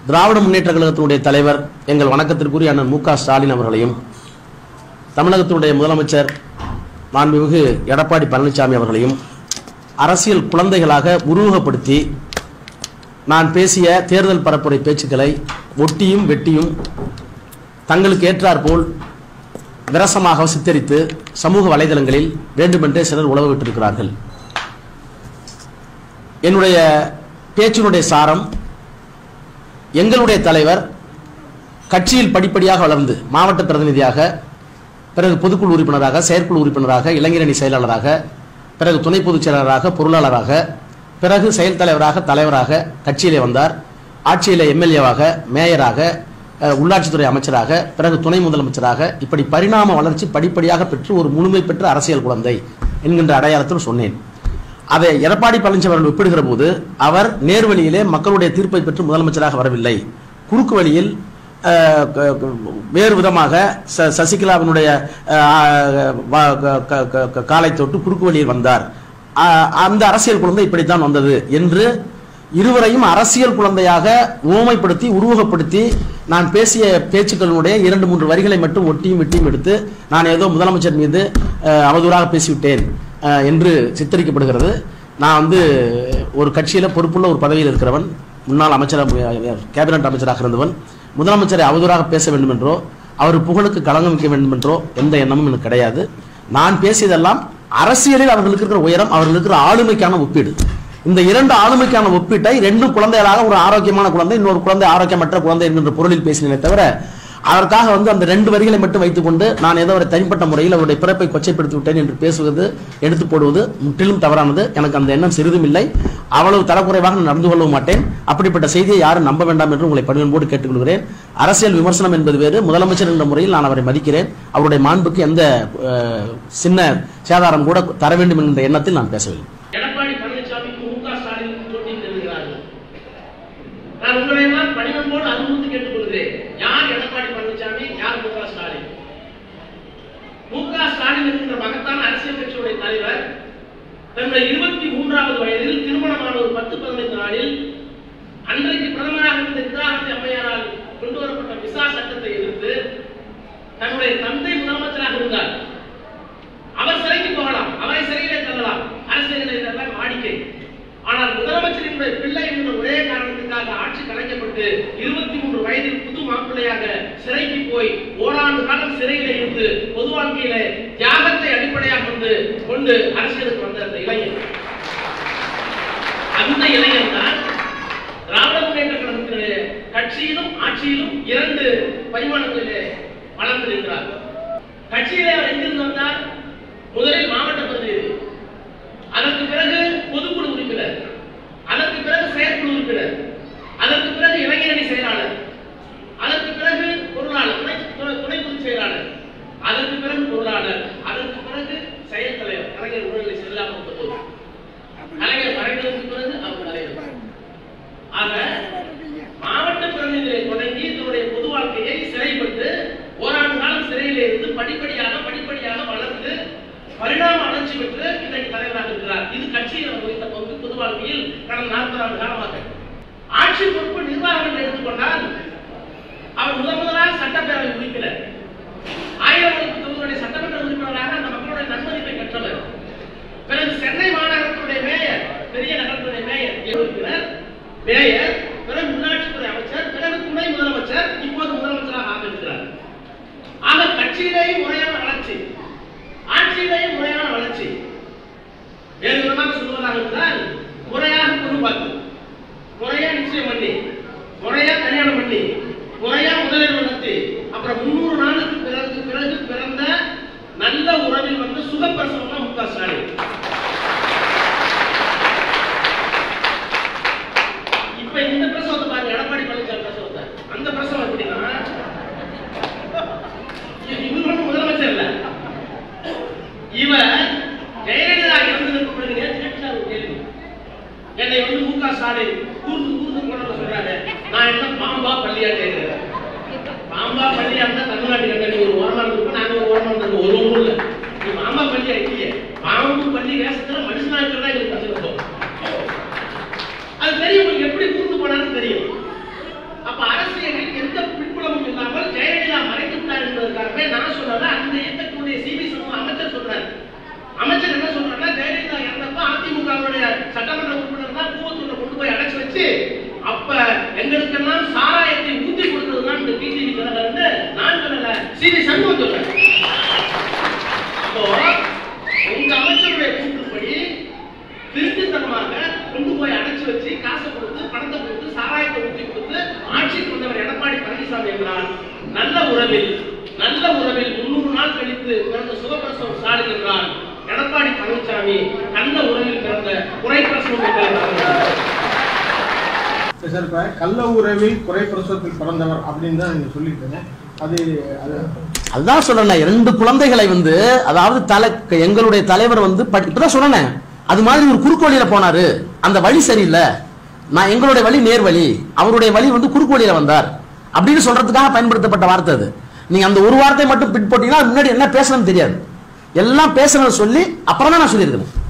திராவிட முன்னேற்ற கழகத்தினுடைய தலைவர் எங்கள் வணக்கத்திற்குரிய அண்ணன் மு க ஸ்டாலின் அவர்களையும் தமிழகத்தினுடைய முதலமைச்சர் மாண்புமிகு எடப்பாடி பழனிசாமி அவர்களையும் அரசியல் குழந்தைகளாக உருவகப்படுத்தி நான் பேசிய தேர்தல் பரப்புரை பேச்சுக்களை ஒட்டியும் வெட்டியும் தங்களுக்கு ஏற்றாற்போல் விரசமாக சித்தரித்து சமூக வலைதளங்களில் வேண்டுமென்றே சிலர் உழவு விட்டிருக்கிறார்கள் என்னுடைய பேச்சினுடைய சாரம் எங்களுடைய தலைவர் கட்சியில் படிப்படியாக வளர்ந்து மாவட்ட பிரதிநிதியாக பிறகு பொதுக்குழு உறுப்பினராக செயற்குழு உறுப்பினராக இளைஞரணி செயலாளராக பிறகு துணை பொதுச் செயலாளராக பொருளாளராக பிறகு செயல் தலைவராக தலைவராக கட்சியிலே வந்தார் ஆட்சியிலே எம்எல்ஏவாக மேயராக அஹ், உள்ளாட்சித்துறை அமைச்சராக பிறகு துணை முதலமைச்சராக இப்படி பரிணாம வளர்ச்சி படிப்படியாக பெற்று ஒரு முழுமை பெற்ற அரசியல் குழந்தை என்கின்ற அடையாளத்தில் சொன்னேன் அதை எடப்பாடி பழனிசாமி அவர்கள் ஒப்பிடுகிற போது அவர் நேர்வழியிலே மக்களுடைய தீர்ப்பை பெற்று முதலமைச்சராக வரவில்லை குறுக்கு வழியில் அஹ், க- க- வேறு விதமாக ச- சசிகலாவினுடைய அஹ், வ- க- க- க- க- காலை தொட்டு குறுக்கு வழியில் வந்தார் அஹ், அந்த அரசியல் குழந்தை இப்படித்தான் வந்தது என்று இருவரையும் அரசியல் குழந்தையாக ஓமைப்படுத்தி உருவகப்படுத்தி நான் பேசிய பேச்சுக்களினுடைய இரண்டு மூன்று வரிகளை மட்டும் ஒட்டியும் வெட்டியும் எடுத்து நான் ஏதோ முதலமைச்சர் மீது அஹ், அவதூறாக பேசிவிட்டேன் அஹ், என்று சித்தரிக்கப்படுகிறது நான் வந்து ஒரு கட்சியில பொறுப்புள்ள ஒரு பதவியில் இருக்கிறவன் முன்னாள் அமைச்சராக கேபினட் அமைச்சராக இருந்தவன் முதலமைச்சரை அவதூறாக பேச வேண்டும் என்றோ அவர் புகழுக்கு களங்கம் வைக்க வேண்டும் என்றோ எந்த எண்ணமும் எனக்கு கிடையாது நான் பேசியதெல்லாம் அரசியலில் அவர்களுக்கு இருக்கிற உயரம் அவர்களுக்கு இருக்கிற ஆளுமைக்கான ஒப்பீடு இந்த இரண்டு ஆளுமைக்கான ஒப்பீட்டை ரெண்டு குழந்தைகளாக ஒரு ஆரோக்கியமான குழந்தை இன்னொரு குழந்தை ஆரோக்கியமற்ற குழந்தை என்கின்ற பொருளில் பேசினேனே தவிர அதற்காக வந்து அந்த ரெண்டு வரிகளை மட்டும் வைத்துக்கொண்டு நான் ஏதோ ஒரு தனிப்பட்ட முறையில் அவருடைய பிறப்பை கொச்சைப்படுத்தி விட்டேன் என்று பேசுவது எடுத்து போடுவது முற்றிலும் தவறானது எனக்கு அந்த எண்ணம் சிறிதும் இல்லை அவ்வளவு தரக்குறைவாக நான் நடந்து கொள்ளவும் மாட்டேன் அப்படிப்பட்ட செய்தியை யாரும் நம்ப வேண்டாம் என்று உங்களை பணிவன்போடு கேட்டுக்கொள்கிறேன் அரசியல் விமர்சனம் என்பது வேறு முதலமைச்சர் என்ற முறையில் நான் அவரை மதிக்கிறேன் அவருடைய மாண்புக்கு எந்த அஹ், சின்ன சேதாரம் கூட தர வேண்டும் என்கின்ற எண்ணத்தில் நான் பேசவில்லை எடப்பாடி பழனிசாமிக்கு மு க ஸ்டாலின் போட்டி தருகிறார்கள் நான் உங்களை எல்லாம் பணிவன்போடு அனுமதி கேட்டுக்கொள்கிறேன் யார் எடப்பாடி பழனிசாமி யார் மு க ஸ்டாலின் மு க ஸ்டாலின் என்கின்ற மகத்தான அரசியல் கட்சியுடைய தலைவர் தன்னுடைய இருபத்தி மூன்றாவது வயதில் திருமணமான ஒரு பத்து பதினைந்து நாளில் அன்றைக்கு பிரதமராக இருந்த இந்திராகாந்தி அம்மையாரால் கொண்டு வரப்பட்ட விசா சட்டத்தை எதிர்த்து தன்னுடைய தந்தை முதலமைச்சராக இருந்தார் அவர் சிறைக்கு போகலாம் அவரை சிறையிலே தள்ளலாம் அரசியலில் இதெல்லாம் வாடிக்கை ஆனால் முதலமைச்சரினுடைய பிள்ளை என்ற ஒரே காரணத்துக்காக ஆட்சி கலைக்கப்பட்டு இருபத்தி மூன்று வயதில் புது மாப்பிள்ளையாக சிறைக்கு போய் ஓராண்டு காலம் சிறையிலே இருந்து பொது வாழ்க்கையில தியாகத்தை அடிப்படையாக கொண்டு கொண்டு அரசியலுக்கு வந்த அந்த இளைஞர் அந்த இளைஞர் தான் திராவிட முன்னேற்ற கழகத்தினுடைய கட்சியிலும் ஆட்சியிலும் இரண்டு பரிமாணங்களிலே வளர்ந்திருக்கிறார் கட்சியிலே அவர் எங்கிருந்து வந்தார் முதலில் மாவட்ட பிரதிநிதி அதற்கு பிறகு பொதுக்குழு உறுப்பினர் அதற்கு பிறகு செயற்குழு உறுப்பினர் அதற்கு பிறகு இளைஞரணி செயலாளர் அதற்கு பிறகு பொருளாளர் துணை துணை- துணை பொதுச் செயலாளர் அதற்கு பிறகு பொருளாளர் அதற்கு பிறகு செயல் தலைவர் கலைஞர் உடல்நிலை சரியில்லாமல் போது கலைஞர் மறைந்ததற்கு பிறகு அவர் தலைவர் ஆக மாவட்ட பிரதிநிதியை தொடங்கி தன்னுடைய பொது வாழ்க்கையை சிறைப்பட்டு ஓராண்டு காலம் சிறையிலே இருந்து படிப்படியாக படிப்படியாக வளர்ந்து பரிணாம வளர்ச்சி பெற்று இன்றைக்கு தலைவராக இருக்கிறார் இது கட்சியில் அவர் வகித்த பங்கு பொது வாழ்க்கையில் கடந்த நாற்பது ஆண்டு காலமாக ஆட்சி பொறுப்பு நிர்வாகம் என்று எடுத்துக்கொண்டால் அவர் முதன் முதலாக சட்டப்பேரவை உறுப்பினர் ஆயிரம் தொகுதியுடைய சட்டமன்ற உறுப்பினராக அந்த மக்களுடைய நன்மதிப்பை பெற்றவர் பிறகு சென்னை மாநகரத்துடைய மேயர் பெரிய நகரத்துடைய மேயர் உறுப்பினர் மேயர் பிறகு உள்ளாட்சித்துறை அமைச்சர் பிறகு துணை முதலமைச்சர் இப்போது முதலமைச்சராக ஆகியிருக்கிறார் ஆக கட்சியிலேயும் முறையான வளர்ச்சி ஆட்சியிலேயும் முறையான வளர்ச்சி வேறு விதமாக சொல்வதாக இருந்தால் முறையாக பொண்ணு பார்த்து முறையா நிச்சயம் பண்ணி முறையா கல்யாணம் பண்ணி முறையா முதலீடு நடத்தி அப்புறம் முன்னூறு நாளுக்கு பிறகு பிறகு பிறந்த நல்ல உறவில் வந்து சுகப்பிரசவம் தான் மு க ஸ்டாலின் இப்ப இந்த பிரசவத்தை பாருங்க எடப்பாடி பழனிசாமி பிரசவத்தை அந்த பிரசவம் எப்படின்னா இவர் ஒண்ணும் முதலமைச்சர் இல்ல இவர் ஜெயலலிதா இறந்ததற்கு பிறகு நேற்று கேட்டார் ஒரு கேள்வி என்னை வந்து மு க ஸ்டாலின் கூர்ந்து கூர்ந்து கொண்டு சொல்றாரு நான் என்ன பாம்பா பள்ளியா கேட்கிறேன் பாம்பா பள்ளியா இருந்தா தமிழ்நாட்டு கட்ட நீ ஒரு ஓரமா இருந்திருப்ப நாங்க ஒரு ஓரமா இருந்திருக்கோம் ஒரு ஒன்றும் இல்ல நீ பாம்பா பள்ளியா இல்லையே பாம்பு பள்ளி வேஷத்துல மனுஷனா இருக்கிறதா எங்களுக்கு பிரச்சனை இருக்கும் அது தெரியும் உங்களுக்கு எப்படி கூர்ந்து போனாலும் தெரியும் அப்ப சரி சண்முகம் சொல்றேன் அப்போ உங்க அமைச்சருடைய கூற்றுப்படி திருட்டுத்தனமாக கொண்டு போய் அடைச்சு வச்சு காசை கொடுத்து பணத்தை கொடுத்து சாராயத்தை ஊற்றி கொடுத்து ஆட்சிக்கு வந்தவர் எடப்பாடி பழனிசாமி என்றால் நல்ல உறவில் நல்ல உறவில் முன்னூறு நாள் கழித்து பிறந்த சுகப்பிரசவம் ஸ்டாலின் என்றால் எடப்பாடி பழனிசாமி நல்ல உறவில் பிறந்த குறைப்பிரசவம் என்றார் சரி, சார் இப்ப கள்ள உறவில் குறை பிரசவத்தில் பிறந்தவர் அப்படின்னு தான் நீங்க சொல்லியிருக்கீங்க அது அது அதுதான் சொல்றேன் இரண்டு குழந்தைகளை வந்து அதாவது தலை எங்களுடைய தலைவர் வந்து படி- இப்பதான் சொன்னேன் அது மாதிரி ஒரு குறுக்கு வழியில போனாரு அந்த வழி சரியில்லை நான் எங்களுடைய வழி நேர் வழி அவருடைய வழி வந்து குறுக்கு வழியில வந்தார் அப்படின்னு சொல்றதுக்காக பயன்படுத்தப்பட்ட வார்த்தை அது நீங்க அந்த ஒரு வார்த்தை மட்டும் பின் போட்டீங்கன்னா முன்னாடி என்ன பேசணும்னு தெரியாது எல்லாம் பேசணும்னு சொல்லி அப்புறம் தான் நான் சொல்லியிருக்கேன்